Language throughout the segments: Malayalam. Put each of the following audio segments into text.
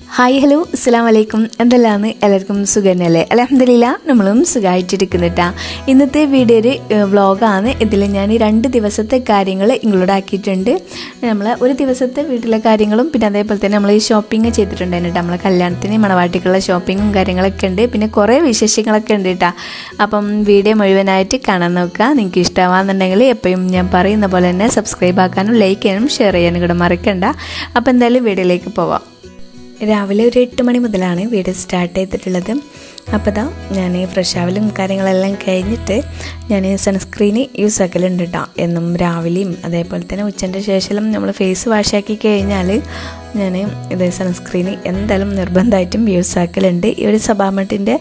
ഹായ് ഹലോ അസ്സാം വലൈക്കും എന്തെല്ലാന്ന് എല്ലാവർക്കും സുഖന്നല്ലേ അലഹമില്ല നമ്മളും സുഖമായിട്ടിരിക്കുന്നിട്ടാ ഇന്നത്തെ വീഡിയോ ഒരു വ്ളോഗാണ് ഇതിൽ ഞാൻ രണ്ട് ദിവസത്തെ കാര്യങ്ങൾ ഇൻക്ലൂഡ് ആക്കിയിട്ടുണ്ട് നമ്മൾ ഒരു ദിവസത്തെ വീട്ടിലെ കാര്യങ്ങളും പിന്നെ അതേപോലെ തന്നെ നമ്മൾ ഈ ഷോപ്പിംഗ് ചെയ്തിട്ടുണ്ടായിരുന്നു കേട്ടോ നമ്മളെ കല്യാണത്തിന് മണവാട്ടിക്കുള്ള ഷോപ്പിങ്ങും കാര്യങ്ങളൊക്കെ ഉണ്ട് പിന്നെ കുറേ വിശേഷങ്ങളൊക്കെ ഉണ്ട് കേട്ടോ അപ്പം വീഡിയോ മുഴുവനായിട്ട് കാണാൻ നോക്കുക നിങ്ങൾക്ക് ഇഷ്ടമാണെന്നുണ്ടെങ്കിൽ എപ്പോഴും ഞാൻ പറയുന്ന പോലെ തന്നെ സബ്സ്ക്രൈബ് ആക്കാനും ലൈക്ക് ചെയ്യാനും ഷെയർ ചെയ്യാനും കൂടെ മറക്കണ്ട അപ്പോൾ എന്തായാലും വീഡിയോയിലേക്ക് പോവാം രാവിലെ ഒരു എട്ട് മണി മുതലാണ് വീഡിയോ സ്റ്റാർട്ട് ചെയ്തിട്ടുള്ളത് അപ്പോൾ ഇതാ ഞാൻ ഫ്രഷ് ആവലും കാര്യങ്ങളെല്ലാം കഴിഞ്ഞിട്ട് ഞാൻ സൺസ്ക്രീൻ യൂസ് ആക്കലുണ്ട് കേട്ടോ എന്നും രാവിലെയും അതേപോലെ തന്നെ ഉച്ചൻ്റെ ശേഷം നമ്മൾ ഫേസ് വാഷ് ആക്കി കഴിഞ്ഞാൽ ഞാൻ ഇത് സൺസ്ക്രീൻ എന്തായാലും നിർബന്ധമായിട്ടും യൂസ് ആക്കലുണ്ട് ഈ ഒരു സബാമട്ടിൻ്റെ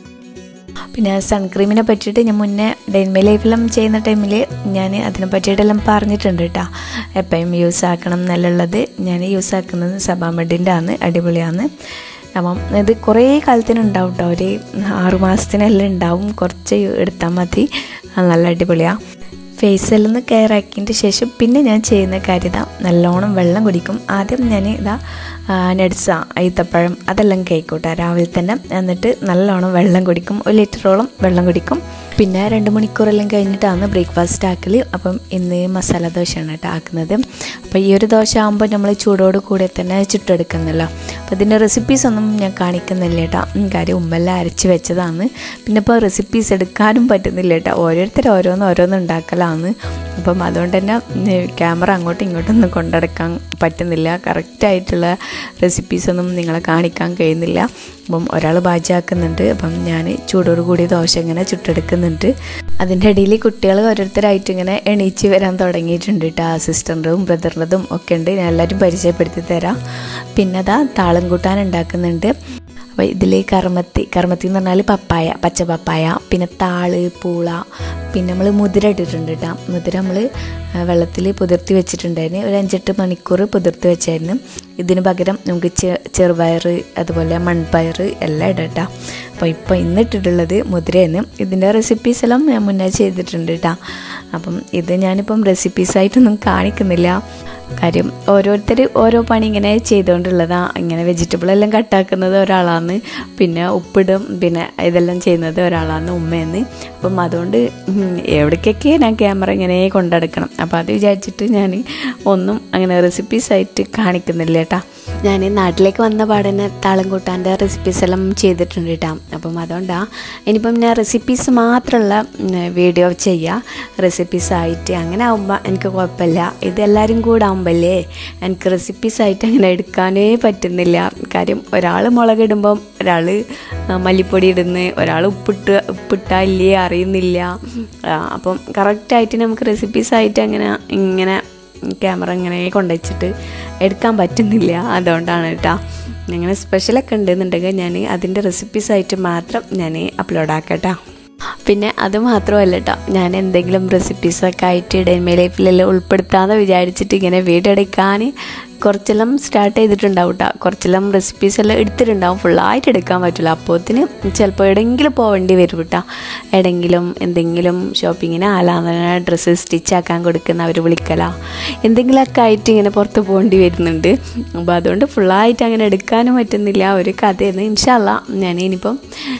പിന്നെ സൺക്രീമിനെ പറ്റിയിട്ട് ഞാൻ മുന്നേ ഡെയിൻമേ ലൈഫിലും ചെയ്യുന്ന ടൈമിൽ ഞാൻ അതിനെ പറ്റിയിട്ടെല്ലാം പറഞ്ഞിട്ടുണ്ട് കേട്ടോ എപ്പോഴും യൂസ് ആക്കണം എന്നുള്ളത് ഞാൻ യൂസ് ആക്കുന്നത് സബാമെഡിൻ്റെ ആണ് അടിപൊളിയാണ് അപ്പം ഇത് കുറേ കാലത്തിനുണ്ടാവും കേട്ടോ ഒരു ആറുമാസത്തിനെല്ലാം ഉണ്ടാവും കുറച്ച് എടുത്താൽ മതി നല്ല അടിപൊളിയാണ് ഫേസിൽ നിന്ന് കെയർ ആക്കിയതിൻ്റെ ശേഷം പിന്നെ ഞാൻ ചെയ്യുന്ന കാര്യം ഇതാ നല്ലോണം വെള്ളം കുടിക്കും ആദ്യം ഞാൻ ഇതാ നട്സ ഈത്തപ്പഴം അതെല്ലാം കഴിക്കൂട്ടെ രാവിലെ തന്നെ എന്നിട്ട് നല്ലോണം വെള്ളം കുടിക്കും ഒരു ലിറ്ററോളം വെള്ളം കുടിക്കും പിന്നെ രണ്ട് മണിക്കൂറെല്ലാം കഴിഞ്ഞിട്ടാണ് ബ്രേക്ക്ഫാസ്റ്റ് ആക്കൽ അപ്പം ഇന്ന് മസാല ദോശയാണ് കേട്ടോ ആക്കുന്നത് അപ്പോൾ ഈ ഒരു ദോശ ആകുമ്പോൾ നമ്മൾ ചൂടോട് കൂടെ തന്നെ ചുട്ടെടുക്കുന്നല്ലോ അപ്പോൾ ഇതിൻ്റെ റെസിപ്പീസ് ഒന്നും ഞാൻ കാണിക്കുന്നില്ല കേട്ടോ കാര്യം ഉമ്മെല്ലാം അരച്ച് വെച്ചതാണ് പിന്നെ ഇപ്പോൾ റെസിപ്പീസ് എടുക്കാനും പറ്റുന്നില്ല കേട്ടോ ഓരോരുത്തർ ഓരോന്ന് ഓരോന്ന് ഉണ്ടാക്കലാണ് അപ്പം അതുകൊണ്ട് തന്നെ ക്യാമറ അങ്ങോട്ടും ഇങ്ങോട്ടും ഒന്നും കൊണ്ടടക്കാൻ പറ്റുന്നില്ല കറക്റ്റായിട്ടുള്ള റെസിപ്പീസൊന്നും നിങ്ങളെ കാണിക്കാൻ കഴിയുന്നില്ല അപ്പം ഒരാൾ ബാജാക്കുന്നുണ്ട് അപ്പം ഞാൻ ചൂടോട് കൂടി ദോശ ഇങ്ങനെ ചുട്ടെടുക്കുന്നുണ്ട് അതിൻ്റെ ഇടയിൽ കുട്ടികൾ ഓരോരുത്തരായിട്ട് ഇങ്ങനെ എണീച്ച് വരാൻ തുടങ്ങിയിട്ടുണ്ട് കേട്ടോ ആ സിസ്റ്ററിൻ്റെതും ബ്രദറിൻ്റെതും ഒക്കെ ഉണ്ട് ഞാൻ എല്ലാവരും പരിചയപ്പെടുത്തി തരാം പിന്നെ അതാ താളം കൂട്ടാൻ ഉണ്ടാക്കുന്നുണ്ട് അപ്പോൾ ഇതിൽ കർമ്മത്തി കർമ്മത്തി എന്ന് പറഞ്ഞാൽ പപ്പായ പച്ച പപ്പായ പിന്നെ താള് പൂള പിന്നെ നമ്മൾ മുതിര ഇട്ടിട്ടുണ്ട് കേട്ടോ മുതിര നമ്മൾ വെള്ളത്തിൽ പുതിർത്തി വെച്ചിട്ടുണ്ടായിരുന്നു ഒരു അഞ്ചെട്ട് മണിക്കൂർ പുതിർത്തി വെച്ചായിരുന്നു ഇതിന് പകരം നമുക്ക് ചെ ചെറുപയർ അതുപോലെ മൺപയർ എല്ലാം ഇടട്ടോ അപ്പോൾ ഇപ്പോൾ ഇന്നിട്ടിട്ടുള്ളത് മുതിരയെന്ന് ഇതിൻ്റെ റെസിപ്പീസ് എല്ലാം ഞാൻ മുന്നേ ചെയ്തിട്ടുണ്ട് കേട്ടോ അപ്പം ഇത് ഞാനിപ്പം റെസിപ്പീസായിട്ടൊന്നും കാണിക്കുന്നില്ല കാര്യം ഓരോരുത്തർ ഓരോ പണി ഇങ്ങനെ ചെയ്തുകൊണ്ടുള്ളതാണ് ഇങ്ങനെ വെജിറ്റബിൾ എല്ലാം കട്ടാക്കുന്നത് ഒരാളാണ് പിന്നെ ഉപ്പിടും പിന്നെ ഇതെല്ലാം ചെയ്യുന്നത് ഒരാളാണ് ഉമ്മയെന്ന് അപ്പം അതുകൊണ്ട് എവിടേക്കൊക്കെ ഞാൻ ക്യാമറ ഇങ്ങനെ കൊണ്ടെടുക്കണം അപ്പോൾ അത് വിചാരിച്ചിട്ട് ഞാൻ ഒന്നും അങ്ങനെ റെസിപ്പീസായിട്ട് കാണിക്കുന്നില്ല കേട്ടോ ഞാൻ നാട്ടിലേക്ക് വന്ന പാടന്നെ താളം കൂട്ടാൻ്റെ റെസിപ്പീസ് എല്ലാം ചെയ്തിട്ടുണ്ട് കേട്ടോ അപ്പം അതുകൊണ്ടാണ് ഇനിയിപ്പം ഞാൻ റെസിപ്പീസ് മാത്രമുള്ള വീഡിയോ ചെയ്യുക റെസിപ്പീസായിട്ട് അങ്ങനെ ആകുമ്പോൾ എനിക്ക് കുഴപ്പമില്ല ഇത് എല്ലാവരും കൂടെ ആകുമ്പല്ലേ എനിക്ക് റെസിപ്പീസായിട്ട് അങ്ങനെ എടുക്കാനേ പറ്റുന്നില്ല കാര്യം ഒരാൾ മുളകിടുമ്പം ഒരാൾ മല്ലിപ്പൊടി ഇടുന്നു ഒരാൾ ഉപ്പിട്ട് ഉപ്പിട്ടാ ഇല്ലേ അറിയുന്നില്ല അപ്പം കറക്റ്റായിട്ട് നമുക്ക് റെസിപ്പീസായിട്ട് അങ്ങനെ ഇങ്ങനെ ക്യാമറ ഇങ്ങനെ കൊണ്ടുവച്ചിട്ട് എടുക്കാൻ പറ്റുന്നില്ല അതുകൊണ്ടാണ് കേട്ടോ അങ്ങനെ സ്പെഷ്യലൊക്കെ ഉണ്ടെന്നുണ്ടെങ്കിൽ ഞാൻ അതിൻ്റെ റെസിപ്പീസായിട്ട് മാത്രം ഞാൻ അപ്ലോഡ് ആക്കട്ടോ പിന്നെ അത് മാത്രമല്ല കേട്ടോ ഞാൻ എന്തെങ്കിലും റെസിപ്പീസൊക്കെ ആയിട്ട് ഡെൻമേ ലൈഫിലെല്ലാം ഉൾപ്പെടുത്താതെ വിചാരിച്ചിട്ട് ഇങ്ങനെ വീഡിയോ എടുക്കാൻ കുറച്ചെല്ലാം സ്റ്റാർട്ട് ചെയ്തിട്ടുണ്ടാവും കേട്ടോ കുറച്ചെല്ലാം റെസിപ്പീസ് എല്ലാം എടുത്തിട്ടുണ്ടാവും ഫുള്ളായിട്ട് എടുക്കാൻ പറ്റില്ല അപ്പോഴത്തിന് ചിലപ്പോൾ എവിടെയെങ്കിലും പോവേണ്ടി വരും കേട്ടോ എവിടെയെങ്കിലും എന്തെങ്കിലും ഷോപ്പിങ്ങിന് അല്ലാതെ ഡ്രസ്സ് സ്റ്റിച്ച് ആക്കാൻ കൊടുക്കുന്ന അവർ വിളിക്കല എന്തെങ്കിലുമൊക്കെ ആയിട്ട് ഇങ്ങനെ പുറത്ത് പോകേണ്ടി വരുന്നുണ്ട് അപ്പോൾ അതുകൊണ്ട് ഫുള്ളായിട്ട് അങ്ങനെ എടുക്കാനും പറ്റുന്നില്ല ഒരു കഥയെന്ന് ഇൻഷല്ല ഞാൻ ഇനിയിപ്പം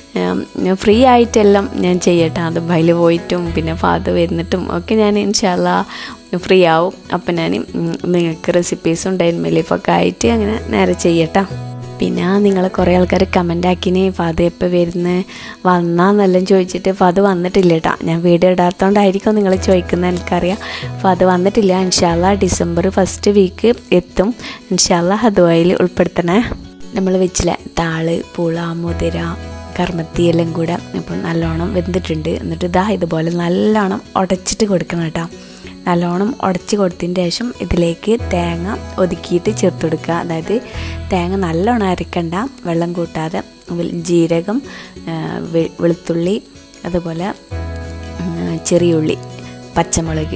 ഫ്രീ ആയിട്ടെല്ലാം ഞാൻ ചെയ്യട്ടെ അത് ബൈല് പോയിട്ടും പിന്നെ ഫാദർ വരുന്നിട്ടും ഒക്കെ ഞാൻ ഇൻഷല്ല ഫ്രീ ആവും അപ്പം ഞാൻ നിങ്ങൾക്ക് റെസിപ്പീസും ഡൈൻമേ ലൈഫൊക്കെ ആയിട്ട് അങ്ങനെ നേരെ ചെയ്യട്ടോ പിന്നെ നിങ്ങൾ കുറേ ആൾക്കാർ കമൻ്റ് ആക്കിന് ഫാദ് എപ്പോൾ വരുന്നത് വന്നാന്നെല്ലാം ചോദിച്ചിട്ട് ഫാദ് വന്നിട്ടില്ല കേട്ടോ ഞാൻ വീഡിയോ ഇടാത്തതുകൊണ്ടായിരിക്കും നിങ്ങൾ ചോദിക്കുന്നത് എനിക്കറിയാം ഫാദ് വന്നിട്ടില്ല ഇൻഷാല്ല ഡിസംബർ ഫസ്റ്റ് വീക്ക് എത്തും ഇൻഷാല്ല ഹദ്വായിൽ ഉൾപ്പെടുത്തണേ നമ്മൾ വെച്ചില്ല താള് പുള മുതിര കർമ്മത്തി എല്ലാം കൂടെ അപ്പം നല്ലോണം വെന്തിട്ടുണ്ട് എന്നിട്ട് ഇതാ ഇതുപോലെ നല്ലോണം ഉടച്ചിട്ട് കൊടുക്കണം കേട്ടോ നല്ലോണം ഉടച്ച് കൊടുത്തതിന് ശേഷം ഇതിലേക്ക് തേങ്ങ ഒതുക്കിയിട്ട് ചേർത്ത് കൊടുക്കുക അതായത് തേങ്ങ നല്ലോണം അരക്കണ്ട വെള്ളം കൂട്ടാതെ ജീരകം വെളുത്തുള്ളി അതുപോലെ ചെറിയുള്ളി പച്ചമുളക്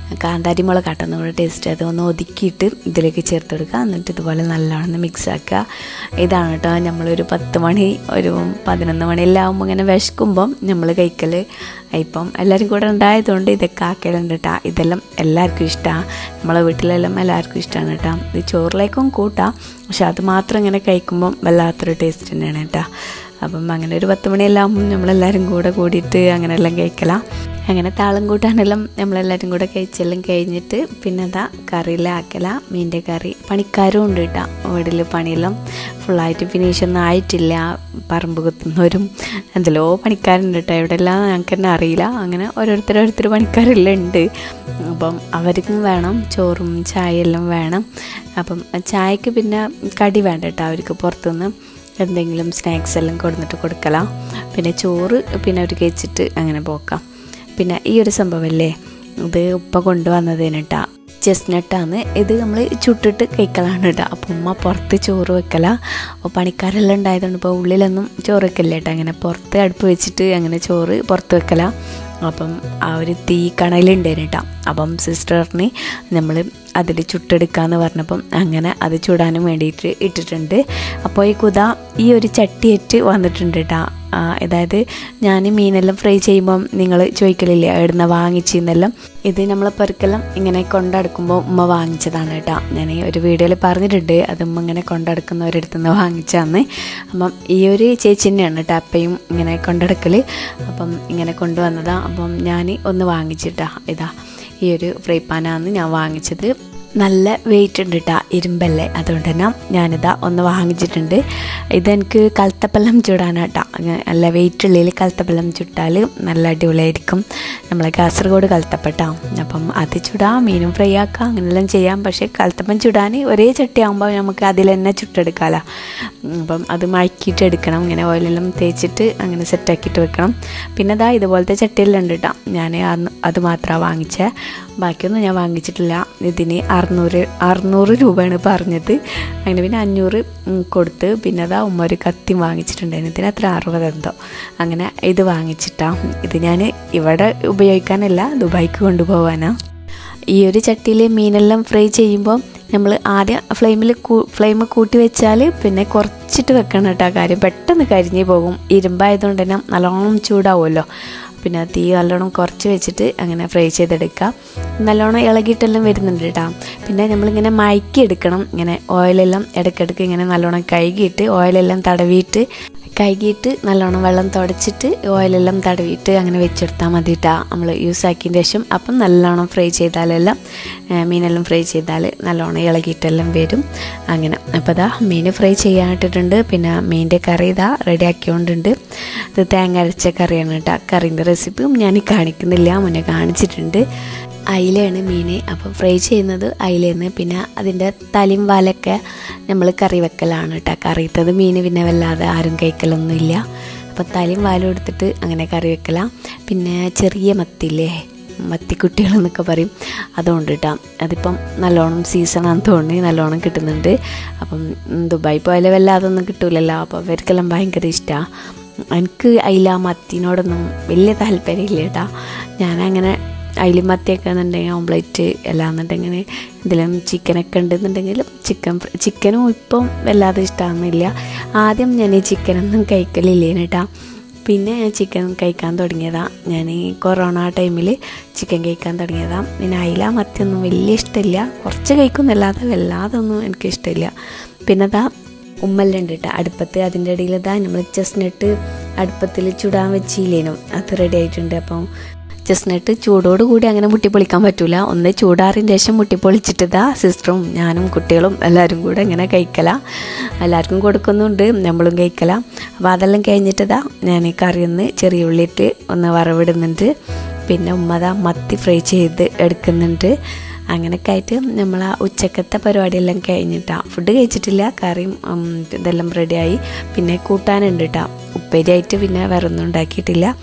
കാന്താരി മുളക് നമ്മുടെ ടേസ്റ്റ് അത് ഒന്ന് ഒതുക്കിയിട്ട് ഇതിലേക്ക് ചേർത്ത് കൊടുക്കുക എന്നിട്ട് ഇതുപോലെ നല്ലോണം മിക്സ് ആക്കുക ഇതാണ് കേട്ടോ നമ്മളൊരു പത്ത് മണി ഒരു പതിനൊന്ന് മണി എല്ലാം ആകുമ്പോൾ ഇങ്ങനെ വിശക്കുമ്പം നമ്മൾ കഴിക്കൽ ഇപ്പം എല്ലാവരും കൂടെ ഉണ്ടായതുകൊണ്ട് ഇതൊക്കെ ആക്കലുണ്ട് കേട്ടോ ഇതെല്ലാം എല്ലാവർക്കും ഇഷ്ടമാണ് നമ്മളെ വീട്ടിലെല്ലാം എല്ലാവർക്കും ഇഷ്ടമാണ് കേട്ടോ ഇത് ചോറിലേക്കും കൂട്ടാം പക്ഷെ അത് മാത്രം ഇങ്ങനെ കഴിക്കുമ്പം വല്ലാത്തൊരു ടേസ്റ്റ് തന്നെയാണ് കേട്ടോ അപ്പം അങ്ങനെ ഒരു പത്ത് മണിയെല്ലാം ആകുമ്പം നമ്മളെല്ലാവരും കൂടെ കൂടിയിട്ട് അങ്ങനെ എല്ലാം കഴിക്കലാം അങ്ങനെ താളം കൂട്ടാനെല്ലാം നമ്മളെല്ലാവരും കൂടെ കഴിച്ചെല്ലാം കഴിഞ്ഞിട്ട് പിന്നെ അതാ കറിയിലാക്കല മീൻ്റെ കറി പണിക്കാരും ഉണ്ട് കേട്ടോ വീട്ടിൽ പണിയെല്ലാം ഫുള്ളായിട്ട് ഫിനിഷ് ഒന്നും ആയിട്ടില്ല പറമ്പ് കുത്തുന്നവരും എന്തെല്ലോ പണിക്കാരുണ്ട് കേട്ടോ എവിടെയെല്ലാം ഞങ്ങൾക്ക് തന്നെ അറിയില്ല അങ്ങനെ ഓരോരുത്തർ ഓരോരുത്തർ പണിക്കാരെല്ലാം ഉണ്ട് അപ്പം അവർക്കും വേണം ചോറും ചായയെല്ലാം വേണം അപ്പം ചായക്ക് പിന്നെ കടി വേണ്ട കേട്ടോ അവർക്ക് പുറത്തുനിന്ന് എന്തെങ്കിലും സ്നാക്സ് എല്ലാം കൊടുത്തിട്ട് കൊടുക്കലാം പിന്നെ ചോറ് പിന്നെ അവർ കഴിച്ചിട്ട് അങ്ങനെ പോക്കാം പിന്നെ ഈ ഒരു സംഭവമല്ലേ ഇത് ഉപ്പ കൊണ്ടുവന്നതിന് കേട്ടാ ചെസ്നട്ടാണ് ഇത് നമ്മൾ ചുട്ടിട്ട് കഴിക്കലാണ് കേട്ടോ അപ്പം ഉമ്മ പുറത്ത് ചോറ് വെക്കല അപ്പോൾ പണിക്കാരെല്ലാം ഉണ്ടായതുകൊണ്ട് ഇപ്പോൾ ഉള്ളിലൊന്നും ചോറ് വെക്കല്ല കേട്ടോ അങ്ങനെ പുറത്ത് അടുപ്പ് വെച്ചിട്ട് അങ്ങനെ ചോറ് പുറത്ത് വെക്കല അപ്പം ആ ഒരു തീ കണലുണ്ടായിരുന്നു കേട്ടോ അപ്പം സിസ്റ്ററിന് നമ്മൾ അതിൽ ചുട്ടെടുക്കാന്ന് പറഞ്ഞപ്പം അങ്ങനെ അത് ചുടാനും വേണ്ടിയിട്ട് ഇട്ടിട്ടുണ്ട് അപ്പോൾ ഈ കുത ഈ ഒരു ചട്ടിയേറ്റ് വന്നിട്ടുണ്ട് കേട്ടോ അതായത് ഞാൻ മീനെല്ലാം ഫ്രൈ ചെയ്യുമ്പം നിങ്ങൾ ചോദിക്കലില്ലേ എവിടുന്ന വാങ്ങിച്ചെന്നെല്ലാം ഇത് നമ്മളെ പെറുക്കെല്ലാം ഇങ്ങനെ കൊണ്ടടക്കുമ്പോൾ ഉമ്മ വാങ്ങിച്ചതാണ് കേട്ടോ ഞാൻ ഒരു വീഡിയോയിൽ പറഞ്ഞിട്ടുണ്ട് അത് ഉമ്മ ഇങ്ങനെ കൊണ്ടടക്കുന്നവരടുത്ത് നിന്ന് വാങ്ങിച്ചതാണ് അപ്പം ഈ ഒരു ചേച്ചി തന്നെയാണ് കേട്ടോ അപ്പയും ഇങ്ങനെ കൊണ്ടടക്കൽ അപ്പം ഇങ്ങനെ കൊണ്ടുവന്നതാണ് അപ്പം ഞാൻ ഒന്ന് വാങ്ങിച്ചിട്ടാ ഇതാ ഈ ഒരു ഫ്രൈ പാനാണ് ഞാൻ വാങ്ങിച്ചത് നല്ല വെയിറ്റ് ഉണ്ട് കേട്ടോ ഇരുമ്പല്ലേ അതുകൊണ്ട് തന്നെ ഞാനിതാ ഒന്ന് വാങ്ങിച്ചിട്ടുണ്ട് ഇതെനിക്ക് കൽത്തപ്പല്ലം ചുടാനാട്ടാ നല്ല വെയിറ്റ് ഉള്ളിൽ കൽത്തപ്പല്ലം ചുട്ടാൽ നല്ല അടിപൊളിയായിരിക്കും നമ്മളെ കാസർഗോഡ് കൽത്തപ്പട്ടാ അപ്പം അത് ചുടാം മീനും ഫ്രൈ ആക്കാം അങ്ങനെല്ലാം ചെയ്യാം പക്ഷേ കൽത്തപ്പം ചുടാൻ ഒരേ ചട്ടി ആകുമ്പോൾ നമുക്ക് അതിൽ തന്നെ ചുട്ടെടുക്കാമല്ലോ അപ്പം അത് മഴക്കിയിട്ട് എടുക്കണം ഇങ്ങനെ ഓയിലെല്ലാം തേച്ചിട്ട് അങ്ങനെ സെറ്റാക്കിയിട്ട് വെക്കണം പിന്നെ അതാ ഇതുപോലത്തെ ചട്ടിയെല്ലാം ഉണ്ട് കേട്ടോ ഞാൻ അത് മാത്രമാണ് വാങ്ങിച്ചത് ബാക്കിയൊന്നും ഞാൻ വാങ്ങിച്ചിട്ടില്ല ഇതിന് അറുന്നൂറ് അറുന്നൂറ് രൂപയാണ് പറഞ്ഞത് അങ്ങനെ പിന്നെ അഞ്ഞൂറ് കൊടുത്ത് പിന്നെ അതാ ഉമ്മ ഒരു കത്തി വാങ്ങിച്ചിട്ടുണ്ടായിരുന്നു ഇതിന് അത്ര അറുപത് എന്തോ അങ്ങനെ ഇത് വാങ്ങിച്ചിട്ടാ ഇത് ഞാൻ ഇവിടെ ഉപയോഗിക്കാനല്ല ദുബായിക്ക് കൊണ്ടുപോകാനാണ് ഈ ഒരു ചട്ടിയിൽ മീനെല്ലാം ഫ്രൈ ചെയ്യുമ്പോൾ നമ്മൾ ആദ്യം ഫ്ലെയിമിൽ ഫ്ലെയിം കൂട്ടി വെച്ചാൽ പിന്നെ കുറച്ചിട്ട് വെക്കണം കേട്ടോ കാര്യം പെട്ടെന്ന് കരിഞ്ഞു പോകും ഇരുമ്പായതുകൊണ്ട് തന്നെ നല്ലോണം ചൂടാവുമല്ലോ പിന്നെ തീ നല്ലോണം കുറച്ച് വെച്ചിട്ട് അങ്ങനെ ഫ്രൈ ചെയ്തെടുക്കുക നല്ലോണം ഇളകിയിട്ടെല്ലാം വരുന്നുണ്ട് കേട്ടോ പിന്നെ നമ്മളിങ്ങനെ മയക്കി എടുക്കണം ഇങ്ങനെ ഓയിലെല്ലാം ഇടയ്ക്കിടയ്ക്ക് ഇങ്ങനെ നല്ലോണം കഴുകിയിട്ട് ഓയിലെല്ലാം തടവിയിട്ട് കഴുകിയിട്ട് നല്ലോണം വെള്ളം തുടച്ചിട്ട് ഓയിലെല്ലാം തടവിയിട്ട് അങ്ങനെ വെച്ചെടുത്താൽ മതി കേട്ടോ നമ്മൾ യൂസ് ആക്കിയതിന് ശേഷം അപ്പം നല്ലോണം ഫ്രൈ ചെയ്താലെല്ലാം മീനെല്ലാം ഫ്രൈ ചെയ്താൽ നല്ലോണം ഇളകിയിട്ടെല്ലാം വരും അങ്ങനെ അപ്പോൾ ഇതാ മീൻ ഫ്രൈ ചെയ്യാനിട്ടിട്ടുണ്ട് പിന്നെ മീനിൻ്റെ കറി ഇതാ റെഡി ആക്കിക്കൊണ്ടുണ്ട് ഇത് തേങ്ങ അരച്ച കറിയാണ് കേട്ടോ കറീൻ്റെ റെസിപ്പിയും ഞാൻ കാണിക്കുന്നില്ല മുന്നേ കാണിച്ചിട്ടുണ്ട് അയിലയാണ് മീൻ അപ്പോൾ ഫ്രൈ ചെയ്യുന്നത് അയിലേന്ന് പിന്നെ അതിൻ്റെ തലിയും വാലൊക്കെ നമ്മൾ കറി വെക്കലാണ് കേട്ടോ കറിയത്തത് മീൻ പിന്നെ വല്ലാതെ ആരും കഴിക്കലൊന്നുമില്ല അപ്പോൾ തലിയും വാലും എടുത്തിട്ട് അങ്ങനെ കറി വെക്കലാം പിന്നെ ചെറിയ മത്തില്ലേ മത്തിക്കുട്ടികൾ എന്നൊക്കെ പറയും അതുകൊണ്ട് കേട്ടോ അതിപ്പം നല്ലോണം സീസണാന്ന് തോന്നി നല്ലോണം കിട്ടുന്നുണ്ട് അപ്പം ദുബായ് പോയാലും വല്ലാതെ ഒന്നും കിട്ടൂലല്ലോ അപ്പോൾ അവർക്കെല്ലാം ഭയങ്കര ഇഷ്ടമാണ് എനിക്ക് അയില മത്തിനോടൊന്നും വലിയ താല്പര്യമില്ല കേട്ടോ ഞാനങ്ങനെ അതിൽ മത്തിയൊക്കെ എന്നുണ്ടെങ്കിൽ ഓംപ്ലേറ്റ് എല്ലാം എന്നുണ്ടെങ്കിൽ ഇതിലും ചിക്കനൊക്കെ ഉണ്ടെന്നുണ്ടെങ്കിൽ ചിക്കൻ ചിക്കനും ഇപ്പം വല്ലാതെ ഇഷ്ടമാകുന്നില്ല ആദ്യം ഞാൻ ഈ ചിക്കനൊന്നും കഴിക്കലില്ലേന് കേട്ടോ പിന്നെ ഞാൻ ചിക്കൻ കഴിക്കാൻ തുടങ്ങിയതാണ് ഞാൻ ഈ കൊറോണ ടൈമിൽ ചിക്കൻ കഴിക്കാൻ തുടങ്ങിയതാണ് പിന്നെ അയില മത്തിയൊന്നും വലിയ ഇഷ്ടമില്ല കുറച്ച് കഴിക്കുന്നല്ലാതെ വല്ലാതെ ഒന്നും എനിക്ക് ഇഷ്ടമില്ല പിന്നെ അതാ ഉമ്മല്ലാം ഉണ്ട് കേട്ടോ അടുപ്പത്ത് അതിൻ്റെ ഇടയിൽ ഇതാ നമ്മൾ ചെസ്നട്ട് അടുപ്പത്തിൽ ചുടാൻ വെച്ചില്ലേനും അത് റെഡി ആയിട്ടുണ്ട് അപ്പം ചെസ്നട്ട് ചൂടോട് കൂടി അങ്ങനെ മുട്ടിപ്പൊളിക്കാൻ പറ്റൂല ഒന്ന് ചൂടാറിൻ്റെ ശേഷം മുട്ടിപ്പൊളിച്ചിട്ട് ഇതാ സിസ്റ്ററും ഞാനും കുട്ടികളും എല്ലാവരും കൂടെ ഇങ്ങനെ കഴിക്കല എല്ലാവർക്കും കൊടുക്കുന്നുണ്ട് നമ്മളും കഴിക്കല അപ്പോൾ അതെല്ലാം കഴിഞ്ഞിട്ട് ഇതാ ഞാൻ ഈ കറി ഒന്ന് ചെറിയ ഉള്ളിയിട്ട് ഒന്ന് വറവിടുന്നുണ്ട് പിന്നെ ഉമ്മത മത്തി ഫ്രൈ ചെയ്ത് എടുക്കുന്നുണ്ട് അങ്ങനെയൊക്കെ ആയിട്ട് നമ്മൾ ആ ഉച്ചക്കത്തെ പരിപാടിയെല്ലാം കഴിഞ്ഞിട്ടാണ് ഫുഡ് കഴിച്ചിട്ടില്ല കറിയും ഇതെല്ലാം റെഡിയായി പിന്നെ കൂട്ടാനുണ്ട് കേട്ടോ ഉപ്പേരിയായിട്ട് പിന്നെ വേറെ ഒന്നും ഉണ്ടാക്കിയിട്ടില്ല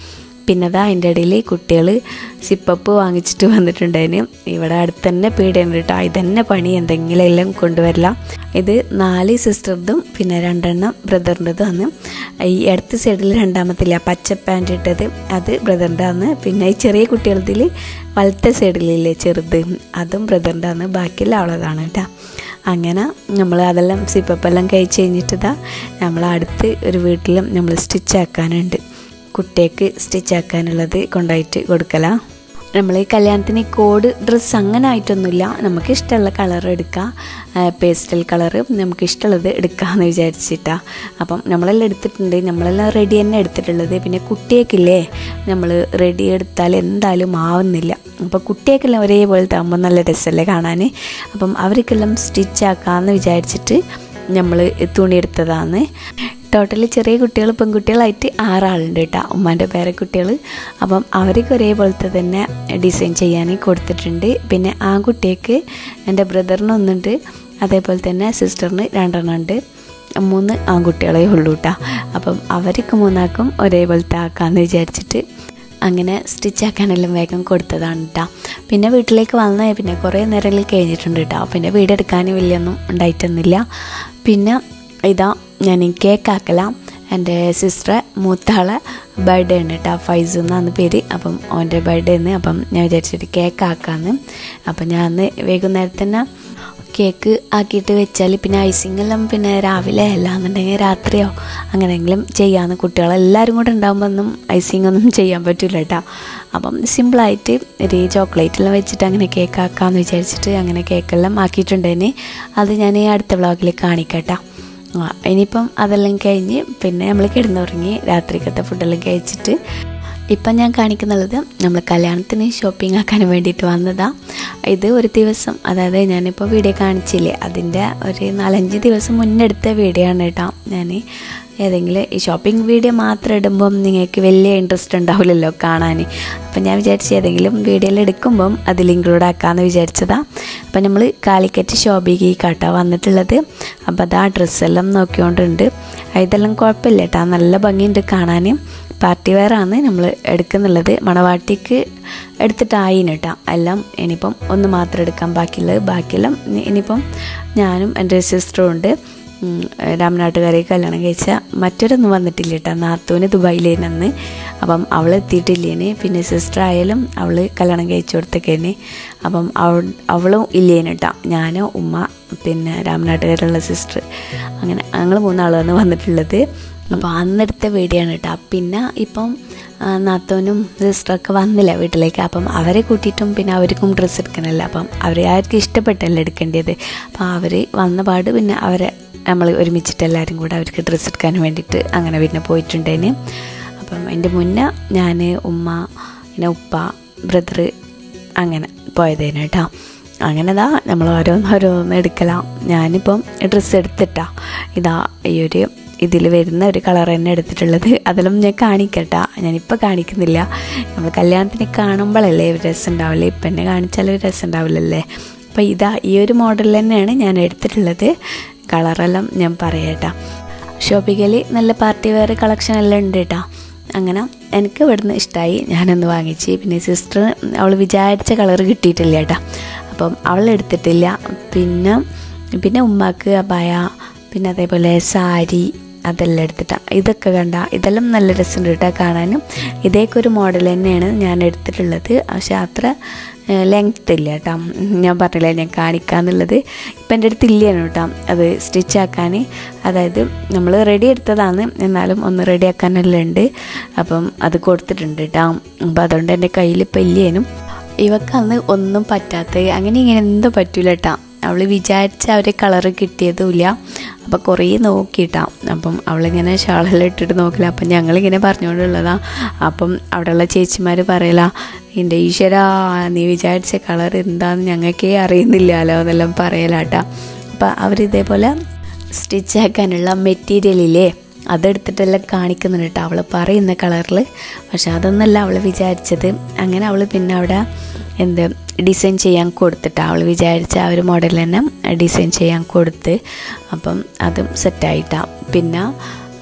പിന്നെ അതാ അതിൻ്റെ ഇടയിൽ കുട്ടികൾ സിപ്പപ്പ് വാങ്ങിച്ചിട്ട് വന്നിട്ടുണ്ടായിന് ഇവിടെ അടുത്ത് തന്നെ പീടിയുണ്ട് കേട്ടോ ഇതന്നെ പണി എന്തെങ്കിലും എല്ലാം കൊണ്ടുവരില്ല ഇത് നാല് സിസ്റ്ററും പിന്നെ രണ്ടെണ്ണം ബ്രദറിൻ്റെതും ആണ് ഈ ഇടത്ത് സൈഡിൽ രണ്ടാമത്തില്ല പച്ച പാൻറ് ഇട്ടത് അത് ബ്രദറിൻ്റെ ആണ് പിന്നെ ഈ ചെറിയ കുട്ടികളതിൽ വലത്തെ സൈഡിലില്ലേ ചെറുത് അതും ബ്രദറിൻ്റെ ആണ് ബാക്കിയെല്ലാം അവളതാണ് കേട്ടോ അങ്ങനെ നമ്മൾ അതെല്ലാം സിപ്പപ്പെല്ലാം കഴിച്ച് കഴിഞ്ഞിട്ട് നമ്മൾ അടുത്ത് ഒരു വീട്ടിലും നമ്മൾ സ്റ്റിച്ച് ആക്കാനുണ്ട് കുട്ടിക്ക് സ്റ്റിച്ച് ആക്കാനുള്ളത് കൊണ്ടുപോയിട്ട് കൊടുക്കല നമ്മൾ കല്യാണത്തിന് കോഡ് ഡ്രസ്സ് അങ്ങനെ ആയിട്ടൊന്നുമില്ല നമുക്ക് ഇഷ്ടമുള്ള കളർ എടുക്കാം പേസ്റ്റൽ കളറ് നമുക്ക് ഇഷ്ടമുള്ളത് എടുക്കാമെന്ന് വിചാരിച്ചിട്ടാ അപ്പം നമ്മളെല്ലാം എടുത്തിട്ടുണ്ട് നമ്മളെല്ലാം റെഡി തന്നെ എടുത്തിട്ടുള്ളത് പിന്നെ കുട്ടിയേക്കില്ലേ നമ്മൾ റെഡി എടുത്താൽ എന്തായാലും ആവുന്നില്ല അപ്പോൾ കുട്ടിയേക്കെല്ലാം ഒരേപോലത്തെ ആകുമ്പോൾ നല്ല രസമല്ലേ കാണാൻ അപ്പം അവർക്കെല്ലാം സ്റ്റിച്ച് ആക്കാമെന്ന് വിചാരിച്ചിട്ട് നമ്മൾ തുണിയെടുത്തതാണ് ടോട്ടലി ചെറിയ കുട്ടികൾ പെൺകുട്ടികളായിട്ട് ആറാളുണ്ട് കേട്ടോ ഉമ്മാൻ്റെ പേരക്കുട്ടികൾ അപ്പം അവർക്ക് ഒരേപോലത്തെ തന്നെ ഡിസൈൻ ചെയ്യാൻ കൊടുത്തിട്ടുണ്ട് പിന്നെ ആൺകുട്ടിക്ക് എൻ്റെ ബ്രദറിനൊന്നുണ്ട് അതേപോലെ തന്നെ സിസ്റ്ററിന് രണ്ടെണ്ണം ഉണ്ട് മൂന്ന് ആൺകുട്ടികളെ ഉള്ളൂ കേട്ടോ അപ്പം അവർക്ക് മൂന്നാക്കും ഒരേപോലത്തെ ആക്കാമെന്ന് വിചാരിച്ചിട്ട് അങ്ങനെ സ്റ്റിച്ച് ആക്കാനെല്ലാം വേഗം കൊടുത്തതാണ് കേട്ടോ പിന്നെ വീട്ടിലേക്ക് വന്ന പിന്നെ കുറേ നേരം കഴിഞ്ഞിട്ടുണ്ട് കേട്ടോ പിന്നെ വീടെടുക്കാൻ വലിയൊന്നും ഉണ്ടായിട്ടൊന്നുമില്ല പിന്നെ ഇതാ ഞാൻ കേക്ക് ആക്കലാം എൻ്റെ സിസ്റ്ററെ മൂത്താളെ ബർത്ത്ഡേ ഉണ്ട് കേട്ടോ ഫൈസു എന്നാണ് പേര് അപ്പം ഓൻ്റെ ബർത്ത്ഡേ എന്ന് അപ്പം ഞാൻ വിചാരിച്ചിട്ട് കേക്ക് ആക്കാമെന്ന് അപ്പം ഞാൻ അന്ന് വൈകുന്നേരം തന്നെ കേക്ക് ആക്കിയിട്ട് വെച്ചാൽ പിന്നെ ഐസിങ് എല്ലാം പിന്നെ രാവിലെ അല്ലാന്നുണ്ടെങ്കിൽ രാത്രിയോ അങ്ങനെയെങ്കിലും ചെയ്യാമെന്ന് കുട്ടികളെല്ലാവരും കൂടെ ഉണ്ടാകുമ്പോൾ ഒന്നും ഐസിങ് ഒന്നും ചെയ്യാൻ പറ്റില്ല കേട്ടോ അപ്പം സിമ്പിളായിട്ട് ഒരു ചോക്ലേറ്റെല്ലാം വെച്ചിട്ട് അങ്ങനെ കേക്ക് ആക്കാമെന്ന് വിചാരിച്ചിട്ട് അങ്ങനെ കേക്കെല്ലാം ആക്കിയിട്ടുണ്ടേന് അത് ഞാൻ അടുത്ത വ്ളോഗിൽ കാണിക്കട്ടോ ആ ഇനിയിപ്പം അതെല്ലാം കഴിഞ്ഞ് പിന്നെ നമ്മൾ കിടന്നുറങ്ങി രാത്രിക്കത്തെ ഫുഡെല്ലാം കഴിച്ചിട്ട് ഇപ്പം ഞാൻ കാണിക്കുന്നുള്ളത് നമ്മൾ കല്യാണത്തിന് ഷോപ്പിംഗ് ആക്കാൻ വേണ്ടിയിട്ട് വന്നതാണ് ഇത് ഒരു ദിവസം അതായത് ഞാനിപ്പോൾ വീഡിയോ കാണിച്ചില്ലേ അതിൻ്റെ ഒരു നാലഞ്ച് ദിവസം മുന്നെടുത്ത വീഡിയോ ആണ് കേട്ടോ ഞാൻ ഏതെങ്കിലും ഈ ഷോപ്പിംഗ് വീഡിയോ മാത്രം ഇടുമ്പം നിങ്ങൾക്ക് വലിയ ഇൻട്രസ്റ്റ് ഉണ്ടാവില്ലല്ലോ കാണാൻ അപ്പം ഞാൻ വിചാരിച്ചു ഏതെങ്കിലും വീഡിയോയിൽ എടുക്കുമ്പം അതിൽ ഇൻക്ലൂഡ് ആക്കാമെന്ന് വിചാരിച്ചതാണ് അപ്പം നമ്മൾ കാലിക്കറ്റ് ഷോപ്പിക്ക് കാട്ടാ വന്നിട്ടുള്ളത് അപ്പോൾ അത് ആ ഡ്രസ്സെല്ലാം നോക്കിക്കൊണ്ടുണ്ട് ഇതെല്ലാം കുഴപ്പമില്ല കേട്ടോ നല്ല ഭംഗിയുണ്ട് കാണാൻ പാർട്ടി വെയറാണ് നമ്മൾ എടുക്കുന്നുള്ളത് മണവാട്ടിക്ക് എടുത്തിട്ടായിന് കേട്ടോ എല്ലാം ഇനിയിപ്പം ഒന്ന് മാത്രം എടുക്കാൻ ബാക്കിയുള്ളത് ബാക്കിയെല്ലാം ഇനിയിപ്പം ഞാനും എൻ്റെ സിസ്റ്ററും ഉണ്ട് രാമനാട്ടുകാരെ കല്യാണം കഴിച്ച മറ്റൊരൊന്നും വന്നിട്ടില്ല കേട്ടോ നാത്തൂന് ദുബായിലേനന്ന് അപ്പം അവൾ എത്തിയിട്ടില്ലേന് പിന്നെ സിസ്റ്റർ ആയാലും അവൾ കല്യാണം കഴിച്ചു കൊടുത്തേക്കേന് അപ്പം അവൾ അവളും ഇല്ലേന് കേട്ടോ ഞാൻ ഉമ്മ പിന്നെ രാമനാട്ടുകാരുള്ള സിസ്റ്റർ അങ്ങനെ ഞങ്ങൾ മൂന്നാളാണ് വന്നിട്ടുള്ളത് അപ്പോൾ അന്നെടുത്ത വീഡിയോ ആണ് കേട്ടോ പിന്നെ ഇപ്പം നാത്തോനും സിസ്റ്ററൊക്കെ വന്നില്ല വീട്ടിലേക്ക് അപ്പം അവരെ കൂട്ടിയിട്ടും പിന്നെ അവർക്കും ഡ്രസ്സ് എടുക്കണമല്ലോ അപ്പം അവർ ആർക്കും ഇഷ്ടപ്പെട്ടല്ല എടുക്കേണ്ടത് അപ്പം അവർ വന്ന പാട് പിന്നെ അവരെ നമ്മൾ ഒരുമിച്ചിട്ട് എല്ലാവരും കൂടെ അവർക്ക് ഡ്രസ്സ് എടുക്കാൻ വേണ്ടിയിട്ട് അങ്ങനെ പിന്നെ പോയിട്ടുണ്ടേന് അപ്പം എൻ്റെ മുന്നേ ഞാൻ ഉമ്മ പിന്നെ ഉപ്പ ബ്രദർ അങ്ങനെ പോയതേന് കേട്ടോ അങ്ങനെ ഇതാ നമ്മൾ ഓരോന്ന് ഓരോന്ന് എടുക്കലാം ഞാനിപ്പം ഡ്രസ്സ് എടുത്തിട്ടാ ഇതാ ഈ ഒരു ഇതിൽ വരുന്ന ഒരു കളർ തന്നെ എടുത്തിട്ടുള്ളത് അതെല്ലാം ഞാൻ കാണിക്കട്ടാ ഞാനിപ്പോൾ കാണിക്കുന്നില്ല നമ്മൾ കല്യാണത്തിന് കാണുമ്പോഴല്ലേ ഒരു രസം ഉണ്ടാവില്ലേ ഇപ്പം എന്നെ കാണിച്ചാൽ ഒരു രസം ഉണ്ടാവില്ലല്ലേ അപ്പോൾ ഇതാ ഈ ഒരു മോഡൽ തന്നെയാണ് ഞാൻ എടുത്തിട്ടുള്ളത് കളറെല്ലാം ഞാൻ പറയട്ടാ ഷോപ്പിക്കൽ നല്ല പാർട്ടി വെയർ കളക്ഷൻ എല്ലാം ഉണ്ട് കേട്ടോ അങ്ങനെ എനിക്ക് ഇവിടുന്ന് ഇഷ്ടമായി ഞാനൊന്ന് വാങ്ങിച്ച് പിന്നെ സിസ്റ്റർ അവൾ വിചാരിച്ച കളർ കിട്ടിയിട്ടില്ല കേട്ടോ അപ്പം അവൾ എടുത്തിട്ടില്ല പിന്നെ പിന്നെ ഉമ്മാക്ക് അബായ പിന്നെ അതേപോലെ സാരി അതെല്ലാം എടുത്തിട്ടാണ് ഇതൊക്കെ കണ്ട ഇതെല്ലാം നല്ല രസമുണ്ട് കേട്ടോ കാണാനും ഇതേക്ക് ഒരു മോഡൽ തന്നെയാണ് ഞാൻ എടുത്തിട്ടുള്ളത് പക്ഷെ അത്ര ലെങ്ത് ഇല്ല കേട്ടോ ഞാൻ പറഞ്ഞില്ലേ ഞാൻ കാണിക്കാന്നുള്ളത് ഇപ്പം എൻ്റെ അടുത്ത് ഇല്ലാണ് കേട്ടോ അത് സ്റ്റിച്ച് ആക്കാൻ അതായത് നമ്മൾ റെഡി എടുത്തതാണ് എന്നാലും ഒന്ന് റെഡി ആക്കാനെല്ലാം ഉണ്ട് അപ്പം അത് കൊടുത്തിട്ടുണ്ട് കേട്ടോ അപ്പം അതുകൊണ്ട് എൻ്റെ കയ്യിൽ ഇപ്പം ഇല്ലേനും ഇവക്ക് അന്ന് ഒന്നും പറ്റാത്ത അങ്ങനെ ഇങ്ങനെ എന്തോ പറ്റൂല കേട്ടോ അവൾ വിചാരിച്ച ഒരു കളറ് കിട്ടിയതുമില്ല അപ്പം കുറേ നോക്കിയിട്ടാ അപ്പം അവളിങ്ങനെ ഷാളെല്ലാം ഇട്ടിട്ട് നോക്കില്ല അപ്പം ഞങ്ങളിങ്ങനെ പറഞ്ഞുകൊണ്ടുള്ളതാ അപ്പം അവിടെയുള്ള ചേച്ചിമാർ പറയല എൻ്റെ ഈശ്വര നീ വിചാരിച്ച കളർ എന്താണെന്ന് ഞങ്ങൾക്കേ അറിയുന്നില്ലല്ലോ എന്നെല്ലാം പറയലാട്ടാ അപ്പം അവരിതേപോലെ സ്റ്റിച്ച് ആക്കാനുള്ള മെറ്റീരിയലില്ലേ അതെടുത്തിട്ടെല്ലാം കാണിക്കുന്നുണ്ട് കേട്ടോ അവൾ പറയുന്ന കളറിൽ പക്ഷെ അതൊന്നല്ല അവൾ വിചാരിച്ചത് അങ്ങനെ അവൾ പിന്നെ അവിടെ എന്ത് ഡിസൈൻ ചെയ്യാൻ കൊടുത്തിട്ട് അവൾ വിചാരിച്ച ആ ഒരു മോഡൽ തന്നെ ഡിസൈൻ ചെയ്യാൻ കൊടുത്ത് അപ്പം അതും സെറ്റായിട്ടാണ് പിന്നെ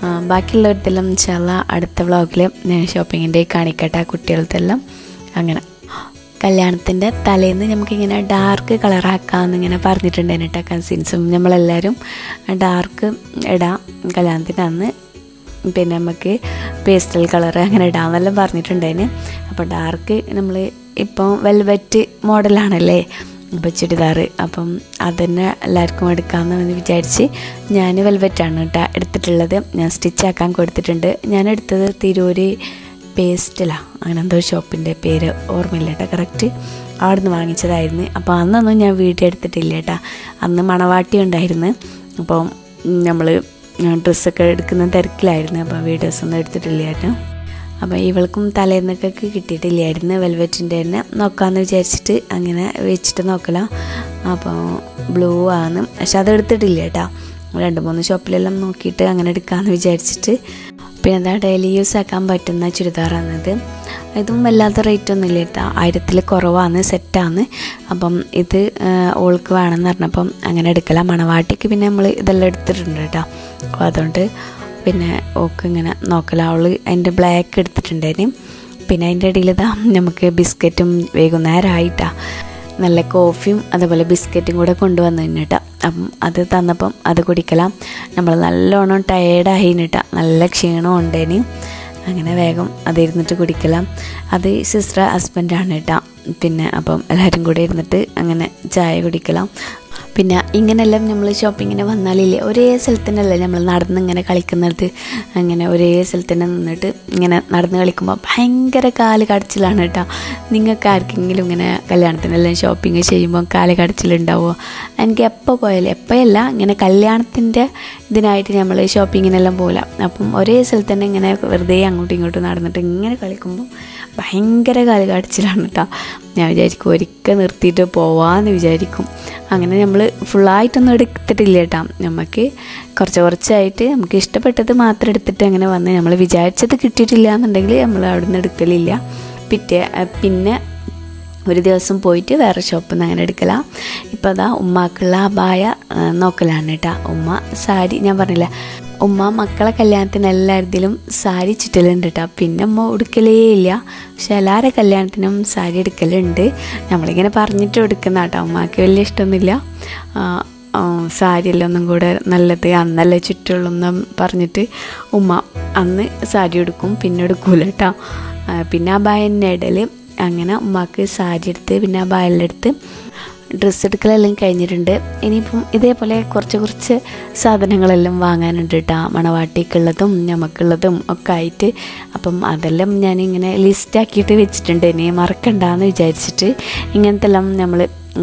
ആ, ബാക്കിയുള്ളവരത്തെല്ലാം ഇൻഷാല്ല അടുത്ത വ്ളോഗിൽ ഷോപ്പിങ്ങിൻ്റെ കാണിക്കട്ടെ ആ കുട്ടികൾക്കെല്ലാം അങ്ങനെ കല്യാണത്തിൻ്റെ തലേന്ന് നമുക്കിങ്ങനെ ഡാർക്ക് കളറാക്കാമെന്ന് ഇങ്ങനെ പറഞ്ഞിട്ടുണ്ടായിരുന്നു കേട്ടോ കസിൻസും നമ്മളെല്ലാവരും ഡാർക്ക് ഇടാം കല്യാണത്തിൻ്റെ അന്ന് പിന്നെ നമുക്ക് പേസ്റ്റൽ കളർ അങ്ങനെ ഇടാമെന്നെല്ലാം പറഞ്ഞിട്ടുണ്ടായിന് അപ്പോൾ ഡാർക്ക് നമ്മൾ ഇപ്പോൾ വെൽവെറ്റ് മോഡലാണല്ലേ അപ്പോൾ ചുരിദാർ അപ്പം അതന്നെ എല്ലാവർക്കും എടുക്കാമെന്ന് വിചാരിച്ച് ഞാൻ വെൽവെറ്റാണ് കേട്ടോ എടുത്തിട്ടുള്ളത് ഞാൻ സ്റ്റിച്ചാക്കാൻ കൊടുത്തിട്ടുണ്ട് ഞാൻ എടുത്തത് തിരൂര് പേസ്റ്റലാ അങ്ങനെ എന്തോ ഷോപ്പിൻ്റെ പേര് ഓർമ്മയില്ല കേട്ടോ കറക്റ്റ് അവിടെ നിന്ന് വാങ്ങിച്ചതായിരുന്നു അപ്പോൾ അന്നൊന്നും ഞാൻ വീഡിയോ എടുത്തിട്ടില്ല കേട്ടോ അന്ന് മണവാട്ടി ഉണ്ടായിരുന്നു അപ്പം നമ്മൾ ഡ്രസ്സൊക്കെ എടുക്കുന്ന തിരക്കിലായിരുന്നു അപ്പോൾ വീഡിയോസ് ഒന്നും എടുത്തിട്ടില്ലായിരുന്നു അപ്പോൾ ഇവൾക്കും തലേന്നൊക്കെ കിട്ടിയിട്ടില്ലായിരുന്നു വെൽവെറ്റിൻ്റെ തന്നെ നോക്കാമെന്ന് വിചാരിച്ചിട്ട് അങ്ങനെ വെച്ചിട്ട് നോക്കലാം അപ്പോൾ ബ്ലൂ ആണ് പക്ഷെ അത് എടുത്തിട്ടില്ല കേട്ടോ രണ്ട് മൂന്ന് ഷോപ്പിലെല്ലാം നോക്കിയിട്ട് അങ്ങനെ എടുക്കാമെന്ന് വിചാരിച്ചിട്ട് പിന്നെ എന്താ ഡെയിലി യൂസ് ആക്കാൻ പറ്റുന്ന ചുരിദാറാണിത് ഇതും വല്ലാത്ത റേറ്റ് ഒന്നും ഇല്ല കേട്ടോ ആയിരത്തിൽ കുറവാണ് സെറ്റാണ് അപ്പം ഇത് ആ, ഓൾക്ക് വേണമെന്ന് പറഞ്ഞപ്പം അങ്ങനെ എടുക്കല മണവാട്ടിക്ക് പിന്നെ നമ്മൾ ഇതെല്ലാം എടുത്തിട്ടുണ്ട് കേട്ടോ അപ്പോൾ അതുകൊണ്ട് പിന്നെ ഓക്ക് ഇങ്ങനെ നോക്കല അവൾ അതിൻ്റെ ബ്ലാക്ക് എടുത്തിട്ടുണ്ടായിരുന്നു പിന്നെ അതിൻ്റെ ഇടയിൽ ഇതാ നമുക്ക് ബിസ്ക്കറ്റും വൈകുന്നേരമായിട്ടാ നല്ല കോഫിയും അതേപോലെ ബിസ്ക്കറ്റും കൂടെ കൊണ്ടുവന്നു കേട്ടോ അപ്പം അത് തന്നപ്പം അത് കുടിക്കലാം നമ്മൾ നല്ലോണം ടയേർഡായിട്ടാ നല്ല ക്ഷീണം ഉണ്ടേന് അങ്ങനെ വേഗം അതിരുന്നിട്ട് കുടിക്കലാം അത് സിസ്റ്റർ ഹസ്ബൻഡാണ് കേട്ടോ പിന്നെ അപ്പം എല്ലാവരും കൂടെ ഇരുന്നിട്ട് അങ്ങനെ ചായ കുടിക്കലാം പിന്നെ ഇങ്ങനെല്ലാം നമ്മൾ ഷോപ്പിങ്ങിന് വന്നാലില്ലേ ഒരേ സ്ഥലത്ത് തന്നെയല്ലേ നമ്മൾ നടന്ന് ഇങ്ങനെ കളിക്കുന്നത് അങ്ങനെ ഒരേ സ്ഥലത്ത് തന്നെ നിന്നിട്ട് ഇങ്ങനെ നടന്ന് കളിക്കുമ്പോൾ ഭയങ്കര കാല് കടച്ചിലാണ് കേട്ടോ നിങ്ങൾക്ക് ആർക്കെങ്കിലും ഇങ്ങനെ കല്യാണത്തിനെല്ലാം ഷോപ്പിംഗ് ചെയ്യുമ്പോൾ കാല് കടച്ചിലുണ്ടാവുമോ എനിക്ക് എപ്പോൾ പോയാലും എപ്പോഴല്ല ഇങ്ങനെ കല്യാണത്തിൻ്റെ ഇതിനായിട്ട് നമ്മൾ ഷോപ്പിങ്ങിനെല്ലാം പോകില്ല അപ്പം ഒരേ സ്ഥലത്ത് തന്നെ ഇങ്ങനെ വെറുതെ അങ്ങോട്ടും ഇങ്ങോട്ടും നടന്നിട്ട് ഇങ്ങനെ കളിക്കുമ്പോൾ ഭയങ്കര കാല് കടച്ചിലാണ് കേട്ടോ ഞാൻ വിചാരിക്കും ഒരിക്കൽ നിർത്തിയിട്ട് പോവാമെന്ന് വിചാരിക്കും അങ്ങനെ നമ്മൾ ഫുള്ളായിട്ടൊന്നും എടുത്തിട്ടില്ല കേട്ടോ നമുക്ക് കുറച്ച് കുറച്ചായിട്ട് നമുക്ക് ഇഷ്ടപ്പെട്ടത് മാത്രം എടുത്തിട്ട് അങ്ങനെ വന്ന് നമ്മൾ വിചാരിച്ചത് കിട്ടിയിട്ടില്ല എന്നുണ്ടെങ്കിൽ നമ്മൾ അവിടെ നിന്ന് എടുക്കലില്ല പിറ്റേ പിന്നെ ഒരു ദിവസം പോയിട്ട് വേറെ ഷോപ്പിൽ നിന്ന് അങ്ങനെ എടുക്കല ഇപ്പോൾ അതാ ഉമ്മാക്കുള്ള അബായ ആ, നോക്കലാണ് കേട്ടോ ഉമ്മ സാരി ഞാൻ പറഞ്ഞില്ല ഉമ്മ മക്കളെ കല്യാണത്തിന് എല്ലായിടത്തിലും സാരി ചുറ്റലുണ്ട് കേട്ടോ പിന്നെ ഉമ്മ ഉടുക്കലേ ഇല്ല പക്ഷെ എല്ലാവരുടെ കല്യാണത്തിനും സാരി എടുക്കലുണ്ട് നമ്മളിങ്ങനെ പറഞ്ഞിട്ട് എടുക്കുന്ന കേട്ടോ ഉമ്മാക്ക് വലിയ ഇഷ്ടമൊന്നുമില്ല ആ, ആ, സാരിയെല്ലാം ഒന്നും കൂടെ നല്ലത് അന്നല്ലേ ചുറ്റുള്ളൂ എന്ന് പറഞ്ഞിട്ട് ഉമ്മ അന്ന് സാരി എടുക്കും പിന്നെ എടുക്കൂല കേട്ടോ ആ, പിന്നെ ആ ബായൻ്റെ ഇടയിൽ അങ്ങനെ ഉമ്മാക്ക് സാരി എടുത്ത് പിന്നെ ആ ബായലെടുത്ത് ഡ്രസ്സ് എടുക്കലെല്ലാം കഴിഞ്ഞിട്ടുണ്ട് ഇനിയിപ്പം ഇതേപോലെ കുറച്ച് കുറച്ച് സാധനങ്ങളെല്ലാം വാങ്ങാനുണ്ട് കേട്ടോ മണവാട്ടിക്കുള്ളതും നമുക്കുള്ളതും ഒക്കെ ആയിട്ട് അപ്പം അതെല്ലാം ഞാനിങ്ങനെ ലിസ്റ്റാക്കിയിട്ട് വെച്ചിട്ടുണ്ട് ഇനി മറക്കണ്ടെന്ന് വിചാരിച്ചിട്ട് ഇങ്ങനത്തെ എല്ലാം നമ്മൾ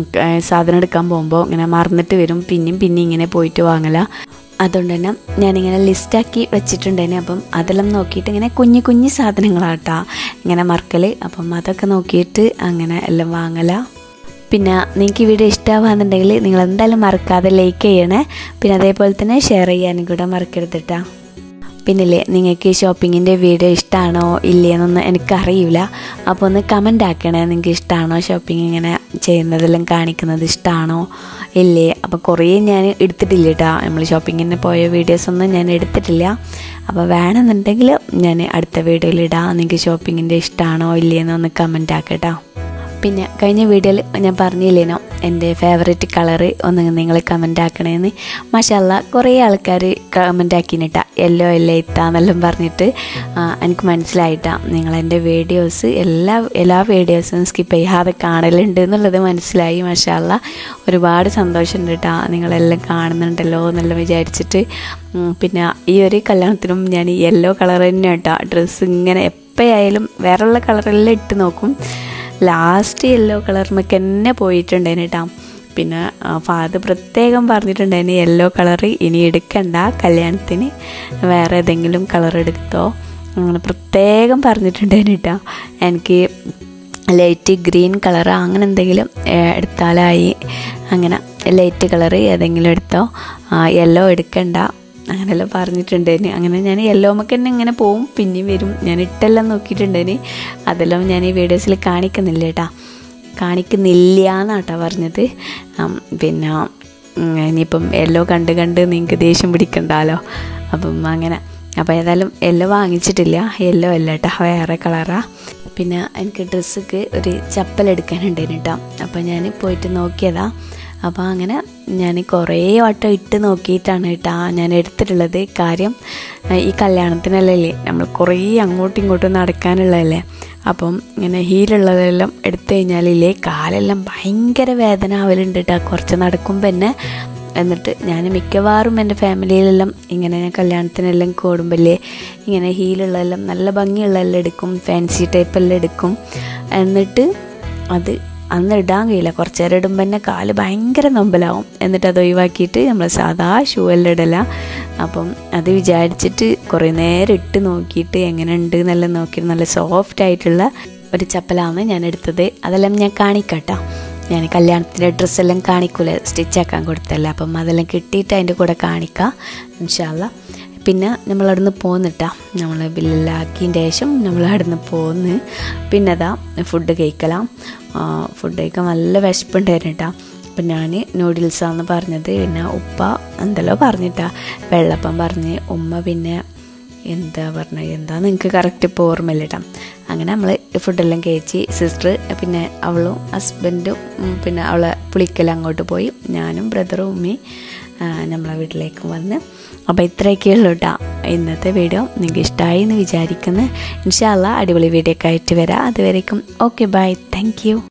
സാധനം എടുക്കാൻ പോകുമ്പോൾ ഇങ്ങനെ മറന്നിട്ട് വരും പിന്നെയും പിന്നെ ഇങ്ങനെ പോയിട്ട് വാങ്ങല അതുകൊണ്ട് തന്നെ ഞാനിങ്ങനെ ലിസ്റ്റാക്കി വെച്ചിട്ടുണ്ടേനെ അപ്പം അതെല്ലാം നോക്കിയിട്ട് ഇങ്ങനെ കുഞ്ഞു കുഞ്ഞു സാധനങ്ങളാട്ടാ ഇങ്ങനെ മറക്കൽ അപ്പം അതൊക്കെ നോക്കിയിട്ട് അങ്ങനെ എല്ലാം വാങ്ങല പിന്നെ നിങ്ങൾക്ക് ഈ വീഡിയോ ഇഷ്ടമാകുന്നുണ്ടെങ്കിൽ നിങ്ങൾ എന്തായാലും മറക്കാതെ ലൈക്ക് ചെയ്യണേ പിന്നെ അതേപോലെ തന്നെ ഷെയർ ചെയ്യാനും കൂടെ മറക്കരുത് കേട്ടോ പിന്നില്ലേ നിങ്ങൾക്ക് ഈ ഷോപ്പിങ്ങിൻ്റെ വീഡിയോ ഇഷ്ടമാണോ ഇല്ലയെന്നൊന്നും എനിക്കറിയില്ല അപ്പോൾ ഒന്ന് കമൻ്റ് ആക്കണേ നിങ്ങൾക്ക് ഇഷ്ടമാണോ ഷോപ്പിംഗ് ഇങ്ങനെ ചെയ്യുന്നതെല്ലാം കാണിക്കുന്നത് ഇഷ്ടമാണോ ഇല്ലേ അപ്പോൾ കുറേ ഞാൻ എടുത്തിട്ടില്ല കേട്ടോ നമ്മൾ ഷോപ്പിങ്ങിന് പോയ വീഡിയോസൊന്നും ഞാൻ എടുത്തിട്ടില്ല അപ്പോൾ വേണമെന്നുണ്ടെങ്കിൽ ഞാൻ അടുത്ത വീഡിയോയിൽ ഇടാം നിങ്ങൾക്ക് ഷോപ്പിങ്ങിൻ്റെ ഇഷ്ടമാണോ ഇല്ലയെന്നൊന്ന് കമൻ്റ് ആക്കട്ടോ പിന്നെ കഴിഞ്ഞ വീഡിയോയിൽ ഞാൻ പറഞ്ഞില്ലേനോ എൻ്റെ ഫേവറേറ്റ് കളറ് ഒന്ന് നിങ്ങൾ കമൻ്റ് ആക്കണേന്ന് മാഷല്ല കുറേ ആൾക്കാർ കമൻ്റ് ആക്കിനിട്ടാ യെല്ലോ യെല്ലോ ഇത്താന്നെല്ലാം പറഞ്ഞിട്ട് ആ, എനിക്ക് മനസ്സിലായിട്ടാ നിങ്ങൾ എൻ്റെ വീഡിയോസ് എല്ലാ എല്ലാ വീഡിയോസും സ്കിപ്പ് ചെയ്യാതെ കാണലുണ്ട് എന്നുള്ളത് മനസ്സിലായി മാഷല്ല ഒരുപാട് സന്തോഷമുണ്ട് കേട്ടോ നിങ്ങളെല്ലാം കാണുന്നുണ്ടല്ലോ എന്നെല്ലാം വിചാരിച്ചിട്ട് ഉം, പിന്നെ ഈ ഒരു കല്യാണത്തിനും ഞാൻ യെല്ലോ കളർ തന്നെ കേട്ടോ ഡ്രസ്സ് ഇങ്ങനെ എപ്പോഴായാലും വേറെയുള്ള കളറെല്ലാം ഇട്ട് നോക്കും ലാസ്റ്റ് യെല്ലോ കളറിമൊക്കെ തന്നെ പോയിട്ടുണ്ടേന് കേട്ടോ പിന്നെ ഫാദർ പ്രത്യേകം പറഞ്ഞിട്ടുണ്ടായിരുന്നു യെല്ലോ കളർ ഇനി എടുക്കണ്ട കല്യാണത്തിന് വേറെ ഏതെങ്കിലും കളർ എടുത്തോ അങ്ങനെ പ്രത്യേകം പറഞ്ഞിട്ടുണ്ടായിരുന്നു കേട്ടോ എനിക്ക് ലൈറ്റ് ഗ്രീൻ കളർ അങ്ങനെ എന്തെങ്കിലും ഏഹ്, എടുത്താലായി അങ്ങനെ ലൈറ്റ് കളർ ഏതെങ്കിലും എടുത്തോ യെല്ലോ എടുക്കണ്ട അങ്ങനെല്ലാം പറഞ്ഞിട്ടുണ്ടേന് അങ്ങനെ ഞാൻ യെല്ലോമൊക്കെ തന്നെ ഇങ്ങനെ പോവും പിന്നെയും വരും ഞാൻ ഇട്ടെല്ലാം നോക്കിയിട്ടുണ്ടേന് അതെല്ലാം ഞാൻ ഈ വീഡിയോസിൽ കാണിക്കുന്നില്ല കേട്ടാ കാണിക്കുന്നില്ല എന്നാട്ടാ പറഞ്ഞത് ഉം, പിന്നെ ഉം, ഇനിയിപ്പം യെല്ലോ കണ്ട് കണ്ട് നിങ്ങൾക്ക് ദേഷ്യം പിടിക്കണ്ടല്ലോ അപ്പം അങ്ങനെ അപ്പോൾ ഏതായാലും യെല്ലോ വാങ്ങിച്ചിട്ടില്ല യെല്ലോ അല്ല കേട്ടോ വേറെ കളറാണ് പിന്നെ എനിക്ക് ഡ്രസ്സൊക്കെ ഒരു ചപ്പൽ എടുക്കാനുണ്ടായിരുന്നു കേട്ടോ അപ്പോൾ ഞാൻ പോയിട്ട് നോക്കിയതാ അപ്പോൾ അങ്ങനെ ഞാൻ കുറേ വട്ടം ഇട്ട് നോക്കിയിട്ടാണ് കേട്ടോ ഞാൻ എടുത്തിട്ടുള്ളത് കാര്യം ഈ കല്യാണത്തിനല്ലേ നമ്മൾ കുറേ അങ്ങോട്ടും ഇങ്ങോട്ടും നടക്കാനുള്ളതല്ലേ അപ്പം ഇങ്ങനെ ഹീലുള്ളതെല്ലാം എടുത്തു കഴിഞ്ഞാലില്ലേ കാലെല്ലാം ഭയങ്കര വേദന ആവലുണ്ട് കേട്ടോ കുറച്ച് നടക്കുമ്പോൾ തന്നെ എന്നിട്ട് ഞാൻ മിക്കവാറും എൻ്റെ ഫാമിലിയിലെല്ലാം ഇങ്ങനെ ഞാൻ കല്യാണത്തിനെല്ലാം കൂടുമ്പല്ലേ ഇങ്ങനെ ഹീലുള്ളതെല്ലാം നല്ല ഭംഗിയുള്ളതെല്ലാം എടുക്കും ഫാൻസി ടൈപ്പെല്ലാം എടുക്കും എന്നിട്ട് അത് അന്ന് ഇടാൻ കഴിയില്ല കുറച്ച് നേരം ഇടുമ്പോൾ തന്നെ കാല് ഭയങ്കര നൊമ്പലാവും എന്നിട്ട് അത് ഒഴിവാക്കിയിട്ട് നമ്മൾ സാധാ ഷൂ എല്ലാം ഇടല അപ്പം അത് വിചാരിച്ചിട്ട് കുറേ നേരം ഇട്ട് നോക്കിയിട്ട് എങ്ങനെ ഉണ്ട് എന്നെല്ലാം നോക്കിയിട്ട് നല്ല സോഫ്റ്റ് ആയിട്ടുള്ള ഒരു ചപ്പലാണ് ഞാൻ എടുത്തത് അതെല്ലാം ഞാൻ കാണിക്കട്ടോ ഞാൻ കല്യാണത്തിൻ്റെ ഡ്രസ്സെല്ലാം കാണിക്കൂലേ സ്റ്റിച്ചാക്കാൻ കൊടുത്തല്ല അപ്പം അതെല്ലാം കിട്ടിയിട്ട് അതിൻ്റെ കൂടെ കാണിക്കാം ഇൻഷാല്ല പിന്നെ നമ്മൾ അവിടുന്ന് പോന്നിട്ടാ നമ്മൾ ബില്ലെല്ലാം ആക്കിയതിൻ്റെ ശേഷം നമ്മൾ അവിടുന്ന് പോന്ന് പിന്നെ അതാ ഫുഡ് കഴിക്കലാം ഫുഡ് കഴിക്കാൻ നല്ല വിശപ്പുണ്ടായിരുന്നു കേട്ടോ അപ്പം ഞാൻ നൂഡിൽസാന്ന് പറഞ്ഞത് പിന്നെ ഉപ്പ എന്തെല്ലോ പറഞ്ഞിട്ടാ വെള്ളപ്പം പറഞ്ഞ് ഉമ്മ പിന്നെ എന്താ പറഞ്ഞത് എന്താ നിങ്ങൾക്ക് കറക്റ്റ് ഇപ്പോൾ ഓർമ്മയില്ല കേട്ടോ അങ്ങനെ നമ്മൾ ഫുഡെല്ലാം കഴിച്ച് സിസ്റ്റർ പിന്നെ അവളും ഹസ്ബൻഡും പിന്നെ അവളെ പുളിക്കെല്ലാം അങ്ങോട്ട് പോയി ഞാനും ബ്രദറും ഉമ്മയും നമ്മളെ വീട്ടിലേക്ക് വന്ന് അപ്പോൾ ഇത്രയൊക്കെ ഉള്ളൂ കേട്ടോ ഇന്നത്തെ വീഡിയോ നിങ്ങൾക്ക് ഇഷ്ടമായി എന്ന് വിചാരിക്കുന്നു ഇൻഷാല്ല അടിപൊളി വീഡിയോ ഒക്കെ ആയിട്ട് വരാം അതുവരേക്കും ഓക്കെ ബൈ താങ്ക്